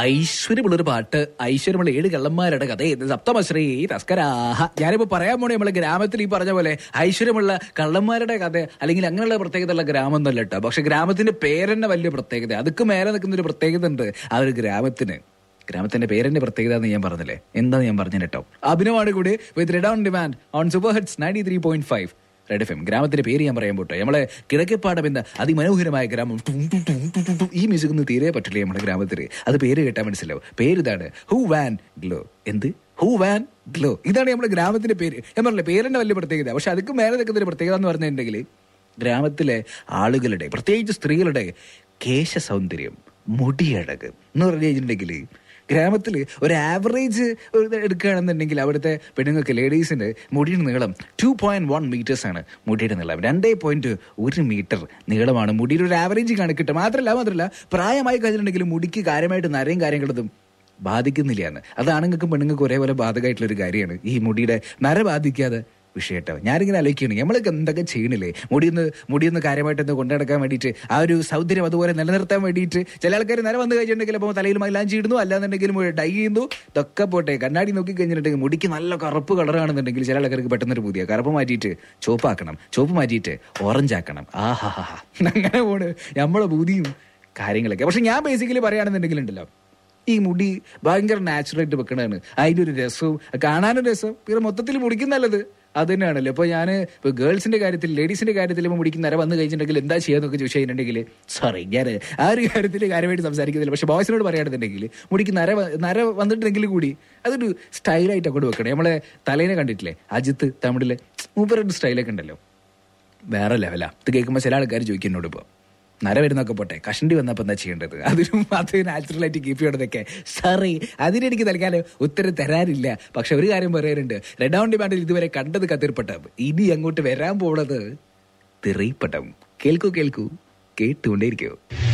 ഐശ്വര്യമുള്ളൊരു പാട്ട് ഐശ്വര്യമുള്ള ഏഴ് കള്ളന്മാരുടെ കഥ ഇത് സപ്തമശ്രീ തസ്കരാഹ ഞാനിപ്പോ പറയാൻ പോണേ നമ്മളെ ഗ്രാമത്തിൽ ഈ പറഞ്ഞ പോലെ ഐശ്വര്യമുള്ള കള്ളന്മാരുടെ കഥ അല്ലെങ്കിൽ അങ്ങനെയുള്ള പ്രത്യേകതയുള്ള ഗ്രാമം ഒന്നല്ല കേട്ടോ പക്ഷെ ഗ്രാമത്തിന്റെ പേരെന്നെ വലിയ പ്രത്യേകത അതുക്ക് മേലെ നിൽക്കുന്ന ഒരു പ്രത്യേകത ഉണ്ട് ആ ഒരു ഗ്രാമത്തിന് ഗ്രാമത്തിന്റെ പേരിന്റെ പ്രത്യേകത എന്ന് ഞാൻ പറഞ്ഞില്ലേ എന്താന്ന് ഞാൻ പറഞ്ഞു കേട്ടോ അഭിനവാണ് കൂടി with Red on demand on super hits ninety three point five Red F M ഗ്രാമത്തിന്റെ പേര് ഞാൻ പറയാൻ പോട്ടെ നമ്മളെ കിഴക്കേപ്പാടം എന്ന അതിമനോഹരമായ ഗ്രാമം ടും ടും ടും ടും ടും ടും. ഈ മ്യൂസിക് ഒന്നും തീരെ പറ്റില്ല നമ്മുടെ ഗ്രാമത്തിൽ അത് പേര് കേട്ടാൽ മനസ്സിലാവും പേര് ഇതാണ് ഹൂ വാൻ ഗ്ലോ എന്ത് ഹൂ വാൻ ഗ്ലോ ഇതാണ് നമ്മുടെ ഗ്രാമത്തിന്റെ പേര് ഞാൻ പറഞ്ഞില്ലേ പേരിന്റെ വലിയ പ്രത്യേകത പക്ഷെ അതൊക്കെ മേലെ നിൽക്കുന്ന ഒരു പ്രത്യേകത എന്ന് പറഞ്ഞിട്ടുണ്ടെങ്കിൽ ഗ്രാമത്തിലെ ആളുകളുടെ പ്രത്യേകിച്ച് സ്ത്രീകളുടെ കേശ സൗന്ദര്യം മുടിയഴക് എന്ന് പറഞ്ഞു കഴിഞ്ഞിട്ടുണ്ടെങ്കിൽ ഗ്രാമത്തിൽ ഒരു ആവറേജ് എടുക്കുകയാണെന്നുണ്ടെങ്കിൽ അവിടുത്തെ പെണ്ണുങ്ങൾക്ക് ലേഡീസിന്റെ മുടിയുടെ നീളം ടു പോയിന്റ് വൺ മീറ്റേഴ്സ് ആണ് മുടിയുടെ നീളം രണ്ടേ പോയിന്റ് ഒരു മീറ്റർ നീളമാണ് മുടിയുടെ ഒരു ആവറേജ് കണക്കിട്ട് മാത്രമല്ല മാത്രമല്ല പ്രായമായി കഴിഞ്ഞിട്ടുണ്ടെങ്കിൽ മുടിക്ക് കാര്യമായിട്ട് നരയും കാര്യങ്ങളതും ബാധിക്കുന്നില്ല എന്ന് അത് ആണുങ്ങൾക്കും പെണ്ണുങ്ങൾക്കും ഒരേപോലെ ബാധകമായിട്ടുള്ള ഒരു കാര്യമാണ് ഈ മുടിയുടെ നര ബാധിക്കാതെ വിഷയട്ടോ ഞാനിങ്ങനെ ആലോചിക്കുകയാണ് നമ്മളൊക്കെ എന്തൊക്കെ ചെയ്യണില്ലേ മുടിയൊന്ന് മുടിയൊന്ന് കാര്യമായിട്ട് ഒന്ന് കൊണ്ടുനടക്കാൻ വേണ്ടിയിട്ട് ആ ഒരു സൗന്ദര്യം അതുപോലെ നിലനിർത്താൻ വേണ്ടിയിട്ട് ചില ആൾക്കാർ നില വന്നു കഴിഞ്ഞിട്ടുണ്ടെങ്കിൽ അപ്പോൾ തലയിൽ മൈലാഞ്ചി ഇടുന്നു അല്ലാന്നുണ്ടെങ്കിൽ ഡൈ ചെയ്യുന്നു ഇതൊക്കെ പോട്ടെ കണ്ണാടി നോക്കി കഴിഞ്ഞിട്ടുണ്ടെങ്കിൽ മുടിക്ക് നല്ല കറുപ്പ് കളറാണെന്നുണ്ടെങ്കിൽ ചില ആൾക്കാർക്ക് പെട്ടെന്നൊരു പുതിയ കറുപ്പ് മാറ്റിയിട്ട് ചോപ്പാക്കണം ചോപ്പ് മാറ്റിയിട്ട് ഓറഞ്ച് ആക്കണം ആഹാ അങ്ങനെ പോണ് നമ്മളെ ബുദ്ധിയും കാര്യങ്ങളൊക്കെ പക്ഷെ ഞാൻ ബേസിക്കലി പറയുകയാണെന്നുണ്ടെങ്കിൽ ഉണ്ടല്ലോ ഈ മുടി ഭയങ്കര നാച്ചുറലായിട്ട് വെക്കണതാണ് അതിന്റെ ഒരു രസവും കാണാനും രസം പിന്നെ മൊത്തത്തിൽ മുടിക്കും നല്ലത് അത് തന്നെയാണല്ലോ ഇപ്പൊ ഞാൻ ഇപ്പൊ ഗേൾസിന്റെ കാര്യത്തിൽ ലേഡീസിന്റെ കാര്യത്തിൽ ഇപ്പൊ മുടിക്ക് നര വന്നു കഴിഞ്ഞിട്ടുണ്ടെങ്കിൽ എന്താ ചെയ്യാന്നൊക്കെ ചോദിച്ചു കഴിഞ്ഞിട്ടുണ്ടെങ്കിൽ സോറി ഞാൻ ആ ഒരു കാര്യത്തിൽ കാര്യമായിട്ട് സംസാരിക്കുന്നില്ല പക്ഷെ ബോയ്സിനോട് പറയുകയാണെന്നുണ്ടെങ്കിൽ മുടിക്ക് നര വ- നര വന്നിട്ടുണ്ടെങ്കിൽ കൂടി അതൊരു സ്റ്റൈലായിട്ട് അങ്ങോട്ട് വെക്കണം നമ്മളെ തലേനെ കണ്ടിട്ടില്ലേ അജിത്ത് തമിഴിലെ മൂപ്പരുടെ സ്റ്റൈലൊക്കെ ഉണ്ടല്ലോ വേറെ ലെവലാ ഇത് കേൾക്കുമ്പോൾ ചില ആൾക്കാർ ചോദിക്കും എന്നോട് ഇപ്പോൾ നര വരുന്നൊക്കെ പോട്ടെ കഷണ്ടി വന്നപ്പോൾ എന്താ ചെയ്യേണ്ടത് അതിനും അത് നാച്ചുറലായിട്ട് കീപ്പ് ചെയ്യണതൊക്കെ സോറി അതിനെനിക്ക് തൽക്കാലം ഉത്തരം തരാനില്ല പക്ഷെ ഒരു കാര്യം പറയാനുണ്ട് റെഡ് ഓൺ ഡിമാൻഡിൽ ഇതുവരെ കണ്ടത് കത്തിർപ്പട്ടം ഇനി അങ്ങോട്ട് വരാൻ പോണത് തിറയിപ്പട്ടം കേൾക്കൂ കേൾക്കൂ കേട്ടുകൊണ്ടേയിരിക്കൂ